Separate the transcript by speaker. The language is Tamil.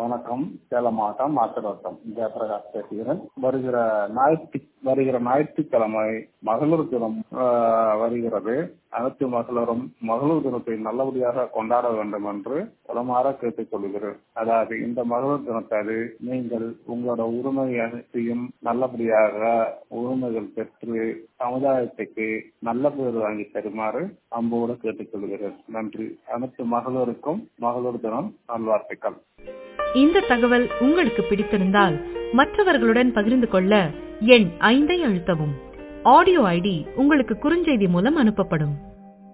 Speaker 1: வணக்கம் சேலம் மாவட்டம் மாத்திரவட்டம் ஜெயபிரகாஷ் பேசுகிறேன் வருகிற ஞாயிற்று வருகிற ஞாயிற்றுக்கிழமை மகளிர் தினம் ஆஹ், வருகிறது அனைத்து மகளிரும் மகளிர் தினத்தை நல்லபடியாக கொண்டாட வேண்டும் என்று உளமாற கேட்டுக்கொள்கிறேன் அதாவது இந்த மகளிர் தினத்தது நீங்கள் உங்களோட உரிமை அனைத்தையும் நல்லபடியாக உரிமைகள் பெற்று சமுதாயத்துக்கு நல்ல பேர் வாங்கி தருமாறு அன்போடு கேட்டுக்கொள்கிறேன் நன்றி அனைத்து மகளிருக்கும் மகளிர் தினம் நல்வாழ்த்துக்கள்
Speaker 2: இந்த தகவல் உங்களுக்கு பிடித்திருந்தால் மற்றவர்களுடன் பகிர்ந்து கொள்ள எண் ஐந்தை அழுத்தவும் ஆடியோ ஐடி உங்களுக்கு குறுஞ்செய்தி மூலம் அனுப்பப்படும்